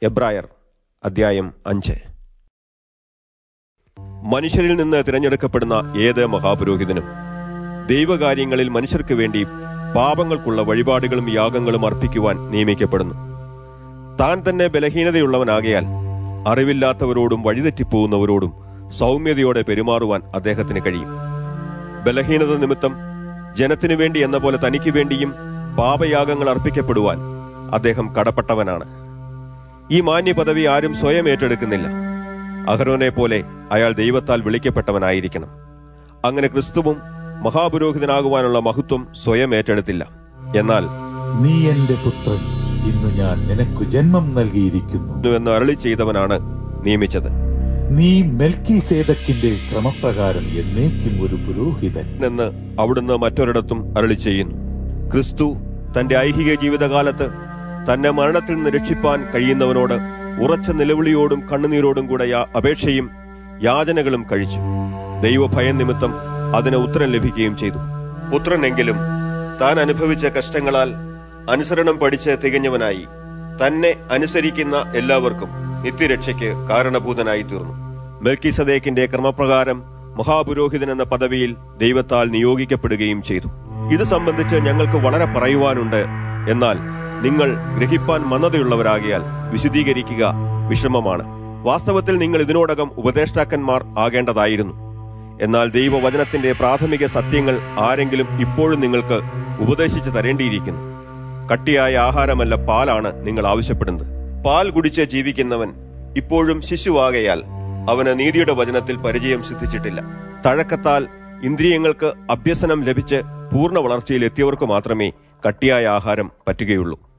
എബ്രായർ അധ്യായം അഞ്ച് മനുഷ്യരിൽ നിന്ന് തിരഞ്ഞെടുക്കപ്പെടുന്ന ഏത് മഹാപുരോഹിതനും ദൈവകാര്യങ്ങളിൽ മനുഷ്യർക്ക് വേണ്ടി പാപങ്ങൾക്കുള്ള വഴിപാടുകളും യാഗങ്ങളും അർപ്പിക്കുവാൻ നിയമിക്കപ്പെടുന്നു താൻ തന്നെ ബലഹീനതയുള്ളവനാകയാൽ അറിവില്ലാത്തവരോടും വഴിതെറ്റിപ്പോകുന്നവരോടും സൗമ്യതയോടെ പെരുമാറുവാൻ അദ്ദേഹത്തിന് കഴിയും ബലഹീനത നിമിത്തം ജനത്തിനു വേണ്ടി എന്ന പോലെ തനിക്ക് വേണ്ടിയും പാപയാഗങ്ങൾ അർപ്പിക്കപ്പെടുവാൻ അദ്ദേഹം കടപ്പെട്ടവനാണ് ഈ മാന്യ പദവി ആരും സ്വയം ഏറ്റെടുക്കുന്നില്ല അഹരോനെ പോലെ അയാൾ ദൈവത്താൽ വിളിക്കപ്പെട്ടവനായിരിക്കണം അങ്ങനെ ക്രിസ്തുവും മഹാപുരോഹിതനാകുവാനുള്ള മഹത്വം സ്വയം ഏറ്റെടുത്തില്ല എന്നാൽ നീ എന്റെ പുത്രൻ ഇന്ന് ഞാൻ നിനക്ക് ജന്മം നൽകിയിരിക്കുന്നു എന്ന് അരളി ചെയ്തവനാണ് നിയമിച്ചത് നീ മെൽക്കി സേതക്കിന്റെ ക്രമപ്രകാരം എന്നേക്കും ഒരു പുരോഹിതൻ എന്ന് അവിടുന്ന് മറ്റൊരിടത്തും അരളി ചെയ്യുന്നു ക്രിസ്തു തന്റെ ഐഹിക ജീവിതകാലത്ത് തന്നെ മരണത്തിൽ നിന്ന് രക്ഷിപ്പാൻ കഴിയുന്നവനോട് ഉറച്ച നിലവിളിയോടും കണ്ണുനീരോടും കൂടെ യാ- അപേക്ഷയും യാചനകളും കഴിച്ചു ദൈവഭയം നിമിത്തം അതിന് ഉത്തരം ലഭിക്കുകയും ചെയ്തു പുത്രനെങ്കിലും താൻ അനുഭവിച്ച കഷ്ടങ്ങളാൽ അനുസരണം പഠിച്ച് തികഞ്ഞവനായി തന്നെ അനുസരിക്കുന്ന എല്ലാവർക്കും നിത്യരക്ഷയ്ക്ക് കാരണഭൂതനായി തീർന്നു മെൽക്കിസദേക്കിന്റെ ക്രമപ്രകാരം മഹാപുരോഹിതൻ എന്ന പദവിയിൽ ദൈവത്താൽ നിയോഗിക്കപ്പെടുകയും ചെയ്തു ഇത് സംബന്ധിച്ച് ഞങ്ങൾക്ക് വളരെ പറയുവാനുണ്ട് എന്നാൽ നിങ്ങൾ ഗ്രഹിപ്പാൻ മന്ദതയുള്ളവരാകിയാൽ വിശദീകരിക്കുക വിഷമമാണ് വാസ്തവത്തിൽ നിങ്ങൾ ഇതിനോടകം ഉപദേഷ്ടാക്കന്മാർ ആകേണ്ടതായിരുന്നു എന്നാൽ ദൈവവചനത്തിന്റെ പ്രാഥമിക സത്യങ്ങൾ ആരെങ്കിലും ഇപ്പോഴും നിങ്ങൾക്ക് ഉപദേശിച്ചു തരേണ്ടിയിരിക്കുന്നു കട്ടിയായ ആഹാരമല്ല പാലാണ് നിങ്ങൾ ആവശ്യപ്പെടുന്നത് പാൽ കുടിച്ച് ജീവിക്കുന്നവൻ ഇപ്പോഴും ശിശുവാകയാൽ അവന് നീതിയുടെ വചനത്തിൽ പരിചയം സിദ്ധിച്ചിട്ടില്ല തഴക്കത്താൽ ഇന്ദ്രിയങ്ങൾക്ക് അഭ്യസനം ലഭിച്ച് പൂർണ്ണ വളർച്ചയിൽ എത്തിയവർക്ക് മാത്രമേ കട്ടിയായ ആഹാരം പറ്റുകയുള്ളൂ